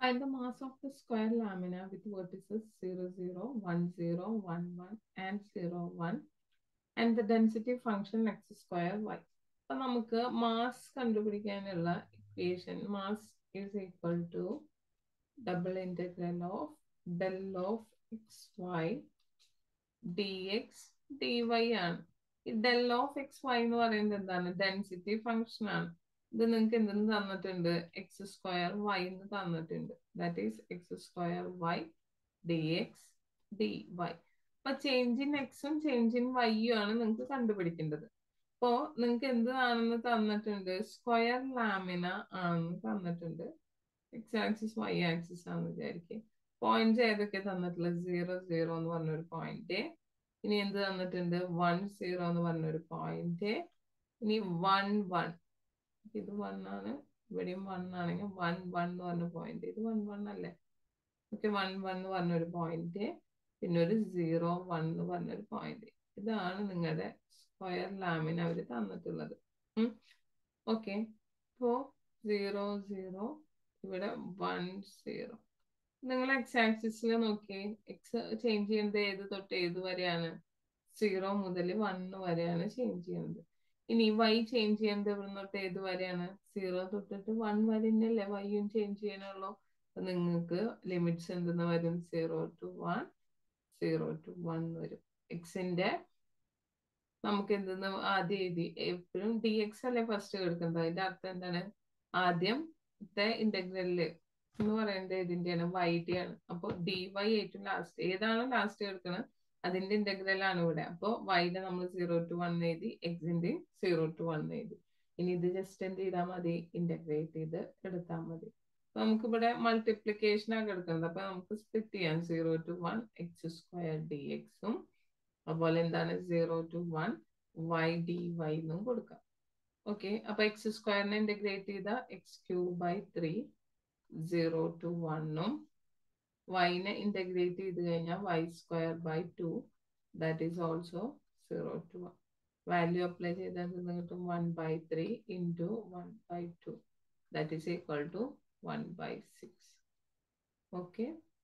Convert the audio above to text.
Find the mass of the square lamina with vertices 0, 0, 1, 0, 1, 1 and 0, 1 and the density function x square y. അപ്പൊ നമുക്ക് mass കണ്ടുപിടിക്കാനുള്ള equation mass is equal to double integral of del of x y d x d y ആണ് ഈ del of x Y എന്ന് പറയുന്നത് എന്താണ് density function ആണ് ഇത് നിങ്ങൾക്ക് എന്തെന്ന് തന്നിട്ടുണ്ട് എക്സ് സ്ക്വയർ വൈ എന്ന് തന്നിട്ടുണ്ട് that is x square y d x d y അപ്പൊ ചേഞ്ച് ഇൻ എക്സും ചേഞ്ച് ഇൻ വൈയും ആണ് നിങ്ങൾക്ക് കണ്ടുപിടിക്കേണ്ടത് അപ്പോ നിങ്ങൾക്ക് എന്താണെന്ന് തന്നിട്ടുണ്ട് സ്ക്വയർ ലാമിന ആണെന്ന് തന്നിട്ടുണ്ട് എക്സ് ആക്സിസ് വൈ ആക്സിസ് ആണെന്ന് വിചാരിക്കും പോയിന്റ് ഏതൊക്കെ തന്നിട്ടുള്ളത് സീറോ സീറോ എന്ന് പറഞ്ഞൊരു പോയിന്റ് ഇനി എന്ത് തന്നിട്ടുണ്ട് വൺ സീറോ എന്ന് പറഞ്ഞൊരു പോയിന്റ് ഇനി വൺ വൺ ഇത് വൺ ആണ് ഇവിടെയും വൺ ആണെങ്കിൽ വൺ വൺ എന്ന് പറഞ്ഞ പോയിന്റ് ഇത് വൺ വൺ അല്ലേ ഓക്കെ വൺ വൺ എന്ന് പറഞ്ഞൊരു പോയിന്റ് പിന്നെ ഒരു സീറോ വൺ എന്ന് പറഞ്ഞൊരു പോയിന്റ് ഇതാണ് നിങ്ങളുടെ സ്ക്വയർ ലാമിന് അവർ തന്നിട്ടുള്ളത് ഓക്കെ ഇപ്പോ സീറോ സീറോ ഇവിടെ വൺ സീറോ നിങ്ങൾ എക്സ് ആക്സിസിൽ നോക്കി എക്സ് ചേഞ്ച് ചെയ്യുന്നത് ഏത് തൊട്ട് ഏത് വരെയാണ് സീറോ മുതൽ വൺ വരെയാണ് ചേഞ്ച് ചെയ്യുന്നത് ഇനി വൈ ചേഞ്ച് ചെയ്യുന്നത് ഇവിടെ തൊട്ട് ഏത് വരെയാണ് സീറോ തൊട്ടിട്ട് വൺ വരെ തന്നെയല്ലേ വൈയും ചേഞ്ച് ചെയ്യാനുള്ളൂ അപ്പൊ നിങ്ങൾക്ക് ലിമിറ്റ്സ് എന്തെന്ന് വരും zero to one zero to one വരും എക്സിന്റെ നമുക്ക് എന്തെന്ന് ആദ്യം എഴുതി എപ്പോഴും ഡി എക്സ് അല്ലേ ഫസ്റ്റ് എടുക്കുന്നത് അതിന്റെ അർത്ഥം എന്താണ് ആദ്യത്തെ ഇന്റഗ്രലില് എന്ന് പറയുന്നത് ഇതിന്റെയാണ് വൈ ടി ആണ് അപ്പൊ ഡി വൈ ഏറ്റവും ലാസ്റ്റ് ഏതാണോ ലാസ്റ്റ് എടുക്കുന്നത് അതിന്റെ ഇന്റഗ്രൽ ആണ് ഇവിടെ അപ്പോൾ വൈയുടെ നമ്മൾ സീറോ ടു വൺ എഴുതി എക്സിന്റെ സീറോ ടു വൺ എഴുതി ഇനി ഇത് ജസ്റ്റ് എന്ത് ചെയ്താൽ മതി ഇന്റഗ്രേറ്റ് ചെയ്ത് എടുത്താൽ മതി നമുക്ക് ഇവിടെ മൾട്ടിപ്ലിക്കേഷൻ ആക്കി എടുക്കുന്നത് അപ്പൊ നമുക്ക് സ്പ്ലിറ്റ് ചെയ്യാം zero to one x square d എക്സും അതുപോലെ എന്താണ് zero to one y d y എന്നും കൊടുക്കാം ഓക്കെ അപ്പൊ എക്സ് സ്ക്വയറിനെ ഇന്റഗ്രേറ്റ് ചെയ്ത x cube by three zero to വണ്ണും വൈനെ ഇന്റഗ്രേറ്റ് ചെയ്ത് കഴിഞ്ഞാൽ y square by two that is also zero to one value apply ചെയ്താൽ കിട്ടും one by three into one by two that is equal to one by six okay